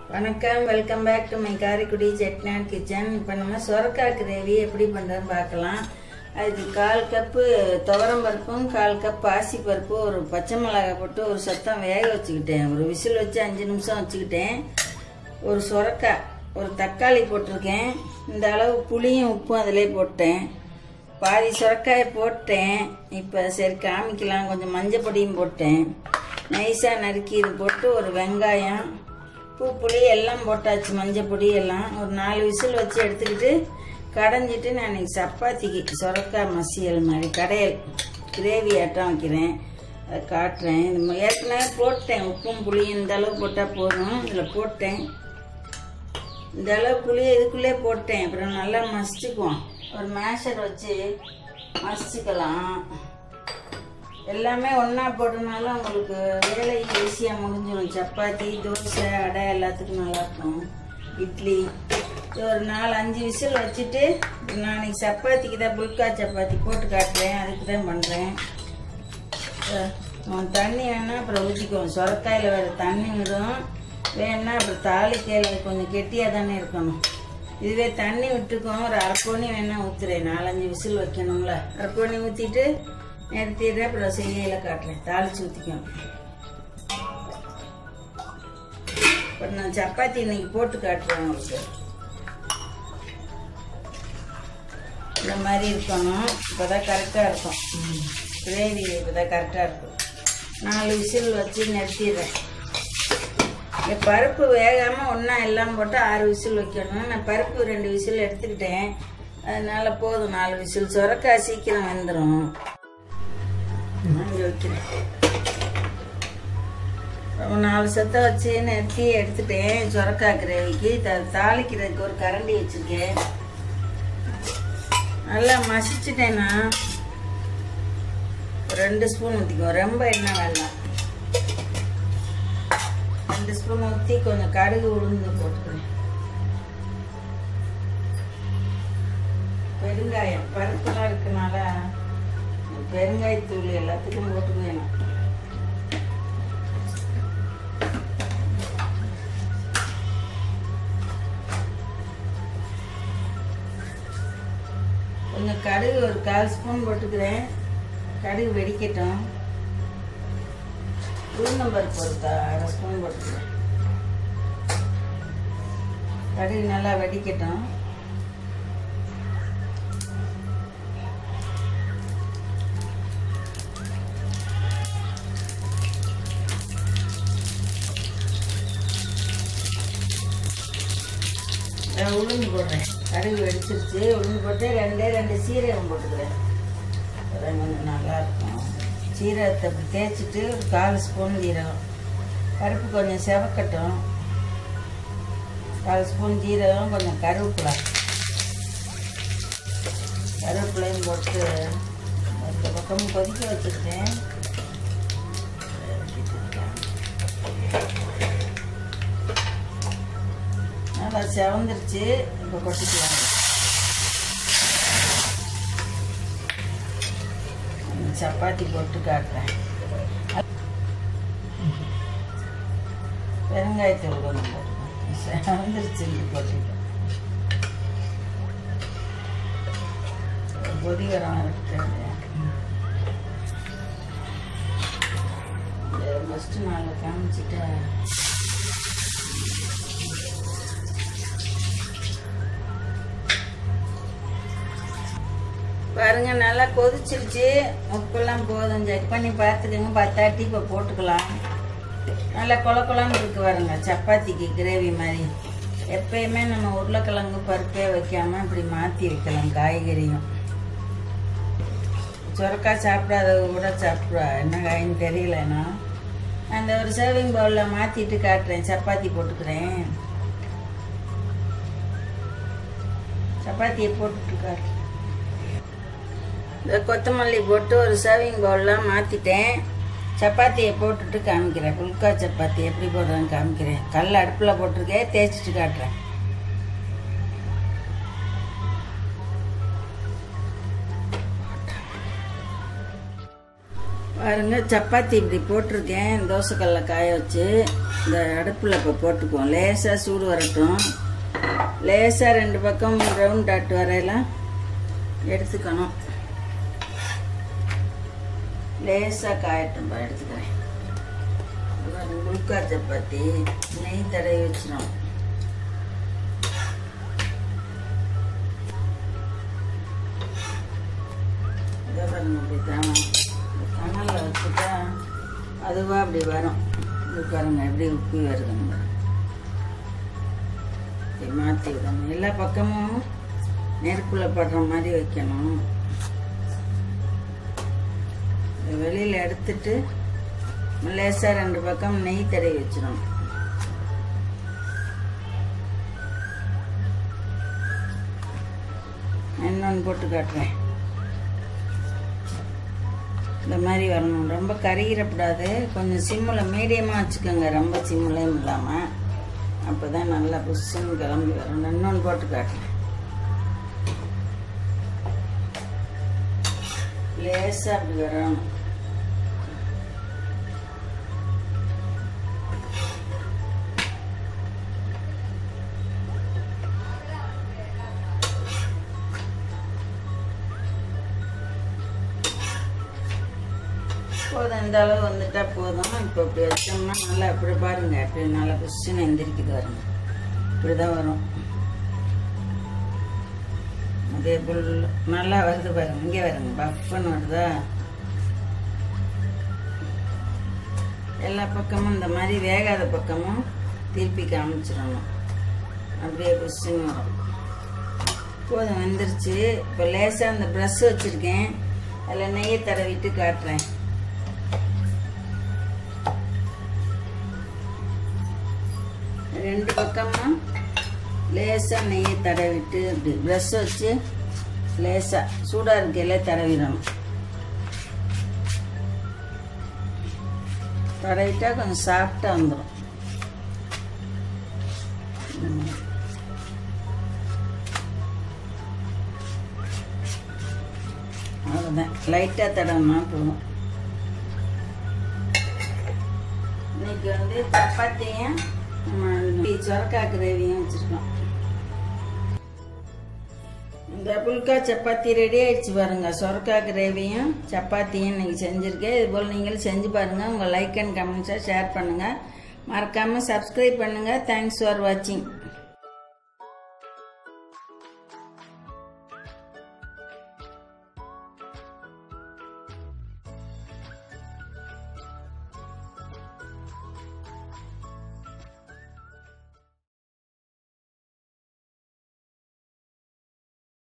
வணக்கம் welcome back to my Karaikudi Chettinad kitchen இப்போ நம்ம சொரக்காய் கிரேவி எப்படி பண்ணுறதுன்னு பார்க்கலாம் அதுக்கு கால் கப்பு துவரம் பருப்பும் கால் கப் பாசி பருப்பு ஒரு பச்சை மிளகாய் போட்டு ஒரு சத்தம் வேக வச்சுக்கிட்டேன் ஒரு விசில் வச்சு அஞ்சு நிமிஷம் வச்சுக்கிட்டேன் ஒரு சொரக்காய் ஒரு தக்காளி போட்டிருக்கேன் இந்த அளவு புளியும் உப்பும் அதிலே போட்டேன் பாதி சுரக்காயை போட்டேன் இப்போ சரி காமிக்கலாம் கொஞ்சம் மஞ்சள் பொடியும் போட்டேன் நைஸாக நறுக்கி இது போட்டு ஒரு வெங்காயம் பூ புளி எல்லாம் போட்டாச்சு மஞ்சள் பொடி எல்லாம் ஒரு நாலு விசில் வச்சு எடுத்துக்கிட்டு கடைஞ்சிட்டு நான் இன்னைக்கு சப்பாத்திக்கு சுரக்காய் மசியல் மாதிரி கடையல் கிரேவி ஆட்டம் வைக்கிறேன் அதை காட்டுறேன் இது ம- ஏற்கனவே போட்டேன் உப்பும் புளியும் இந்த அளவு போட்டால் போதும் இதில் போட்டேன் இந்த அளவு புளியை இதுக்குள்ளே போட்டேன் அப்புறம் நல்லா மசிச்சுக்குவோம் ஒரு மேஷர் வச்சு மசிச்சுக்கலாம் எல்லாமே ஒன்றா போட்டனால உங்களுக்கு வேலை ஈஸியாக முடிஞ்சிடும் சப்பாத்தி தோசை அடை எல்லாத்துக்கும் நல்லாயிருக்கும் இட்லி இது ஒரு நாலு அஞ்சு விசில் வச்சுட்டு நான் இன்னைக்கு சப்பாத்திக்கு தான் புல்கா சப்பாத்தி போட்டு காட்டுறேன் அதுக்கு தான் பண்ணுறேன் தண்ணி வேணால் அப்புறம் ஊற்றிக்குவோம் சொரக்காயில் வேறு தண்ணி விடும் வேணா அப்புறம் தாளிக்கையில் கொஞ்சம் கெட்டியாக தானே இருக்கணும் இதுவே தண்ணி விட்டுக்கும் ஒரு அரைக்கோணி வேணா ஊற்றுறேன் நாலஞ்சு விசில் வைக்கணும்ல அரைக்கோணி ஊற்றிட்டு நிறுத்திடுறேன் அப்புறம் செய்யல காட்டுறேன் தாளிச்சு ஊற்றிக்கும் இப்போ நான் சப்பாத்தி இன்னைக்கு போட்டு காட்டுறேன் உங்களுக்கு இந்த மாதிரி இருக்கணும் இப்போதான் கரெக்டாக இருக்கும் கிரேவி இப்போதான் கரெக்டாக இருக்கும் நாலு விசில் வச்சு நிறுத்திடுறேன் இந்த பருப்பு வேகாமல் ஒன்றா எல்லாம் போட்டு ஆறு விசில் வைக்கணும் நான் பருப்பு ரெண்டு விசில் எடுத்துக்கிட்டேன் அதனால போதும் நாலு விசில் சுரக்காய் சீக்கிரம் வெந்துடும் இங்கே வைக்கிறேன் ஒரு நாலு சத்தை வச்சு நிறுத்தி எடுத்துட்டேன் சுரக்காய் கிரேவிக்கு த- தாளிக்கிறதுக்கு ஒரு கரண்டி வச்சுருக்கேன் நல்லா மசிச்சுட்டேன்னா ஒரு ரெண்டு ஸ்பூன் ஊற்றிக்கோ ரொம்ப எண்ணெய் வேண்டாம் ரெண்டு ஸ்பூன் ஊற்றி கொஞ்சம் கடுகு உளுந்து போட்டுக்கிறேன் பெருங்காயம் பருப்புலாம் இருக்கனால பெருங்காயத்தூள் எல்லாத்துக்கும் போட்டுக்குவேன் நான். கொஞ்சம் கடுகு ஒரு கால் ஸ்பூன் போட்டுக்கிறேன் கடுகு வெடிக்கட்டும் உளுந்தம்பருப்பு ஒரு க- அரை ஸ்பூன் போட்டுக்கிறேன் கடுகு நல்லா வெடிக்கட்டும் நான் உளுந்து போடுறேன் கடுகு வெடிச்சிருச்சு உளுந்து போட்டு ரெண்டே ரெண்டு சீரகம் போட்டுக்கிறேன் அதான் கொஞ்சம் நல்லா இருக்கும் சீரகத்தை அப்படி தேய்ச்சிட்டு ஒரு கால் ஸ்பூன் ஜீரகம் பருப்பு கொஞ்சம் செவக்கட்டும் கால் ஸ்பூன் ஜீரகம் கொஞ்சம் கருவேப்பிலை கருவேப்பிலையும் போட்டு இந்த பக்கமும் கொதிக்க வச்சுக்கிட்டேன் நல்லா செவந்துருச்சு இப்போ கொட்டிக்கலாம் சப்பாத்தி போட்டு காட்டுறேன் பெருங்காயத்தூள் கொஞ்சம் போட்டுக்கேன் செவந்துருச்சு போட்டுட்டேன் ஒரு கொதி வரம் இருக்கு ஃபஸ்ட்டு நாளில் காமிச்சிட்டு பாருங்க நல்லா கொதிச்சிருச்சு உப்பெல்லாம் போதும் செக் பண்ணி பார்த்துக்கோங்க பத்தாட்டி இப்போ போட்டுக்கலாம் நல்லா கொல கொலன்னு இருக்கு பாருங்க சப்பாத்திக்கு கிரேவி மாதிரி எப்பயுமே நம்ம உருளைக்கிழங்கு பருப்பே வைக்காம இப்படி மாற்றி வைக்கலாம் காய்கறியும் சுரக்காய் சாப்பிடாதவங்க கூட சாப்பிடுவா என்ன காயின்னு தெரியலன்னா அந்த ஒரு சர்விங் பவுலில் மாற்றிட்டு காட்டுறேன் சப்பாத்தி போட்டுக்கிறேன் சப்பாத்தியை போட்டுட்டு காட்டுறேன் இந்த கொத்தமல்லி போட்டு ஒரு சர்விங் பவுல்லாம் மாற்றிட்டேன் சப்பாத்தியை போட்டுட்டு காமிக்கிறேன் புல்கா சப்பாத்தி எப்படி போடுறேன்னு காமிக்கிறேன் கல் அடுப்பில் போட்டிருக்கேன் தேய்ச்சிட்டு காட்டுறேன் பாருங்க சப்பாத்தி இப்படி போட்டிருக்கேன் தோசைக்கல்ல காய வச்சு இந்த அடுப்பில் இப்போ போட்டுக்குவோம் லேசாக சூடு வரட்டும் லேசாக ரெண்டு பக்கம் ரவுண்ட் டாட் வரையலாம் எடுத்துக்கணும் லேசாக காயட்டும் பா எடுத்துக்கிறேன் அப்புறம் முழுக்கா சப்பாத்தி நெய் தடவி வச்சிடும் இதை பாருங்க அப்படி தான் கனலில் வச்சுட்டா அதுவாக அப்படி வரும் இது பாருங்க எப்படி உப்பி வருதுங்க இப்படி மாற்றி விடணும் எல்லா பக்கமும் நெருப்பில் படுற மாதிரி வைக்கணும் இதை வெளியில் எடுத்துட்டு லேசாக ரெண்டு பக்கம் நெய் தடவி வச்சிடணும் இன்னொன்று போட்டு காட்டுறேன் இந்த மாதிரி வரணும் ரொம்ப கருகிடக்கூடாது கொஞ்சம் சிம்மில் மீடியமாக வச்சுக்கோங்க ரொம்ப சிம்மிலையும் இல்லாமல் அப்போ தான் நல்லா புஷ்ஷுன்னு கிளம்பி வரும் இன்னொன்று போட்டு காட்டுறேன் லேசாக அப்படி வரணும் போதும் இந்த அளவு வந்துட்டா போதும் இப்போ இப்படி வச்சோம்னா நல்லா இப்படி பாருங்க இப்படி நல்லா புஷ்ஷுன்னு எந்திரிக்குது வருங்க இப்படி தான் வரும் அதே புல் நல்லா வருது பாருங்க இங்கே வருங்க பஃப்னு வருதா எல்லா பக்கமும் இந்த மாதிரி வேகாத பக்கமும் திருப்பி காமிச்சிடணும் அப்படியே புஷ்ஷுன்னு வரும் போதும் வெந்துருச்சு இப்போ லேசாக அந்த ப்ரஷ் வச்சுருக்கேன் அதில் நெய்யை தடவிட்டு காட்டுறேன் ரெண்டு பக்கமும் லேசாக நெய்யை தடவிட்டு இப்படி ப்ரஷ் வச்சு லேசாக சூடாக இருக்கையில தடவிடணும் தடவிட்டா கொஞ்சம் சாஃப்டாக வந்துடும் அவ்வளோதான் லைட்டாக தடவினா போதும் இன்னைக்கு வந்து சப்பாத்தியும் சொரக்கா கிரேவியும் வச்சுருக்கோம் இந்த புல்கா சப்பாத்தி ரெடி ஆயிடுச்சு பாருங்க சொரக்கா கிரேவியும் சப்பாத்தியும் இன்னைக்கு செஞ்சுருக்கேன் இது போல் நீங்களும் செஞ்சு பாருங்கள் உங்கள் லைக் அண்ட் கமெண்ட்ஸை ஷேர் பண்ணுங்கள் மறக்காமல் சப்ஸ்கிரைப் பண்ணுங்கள் தேங்க்ஸ் ஃபார் வாட்சிங்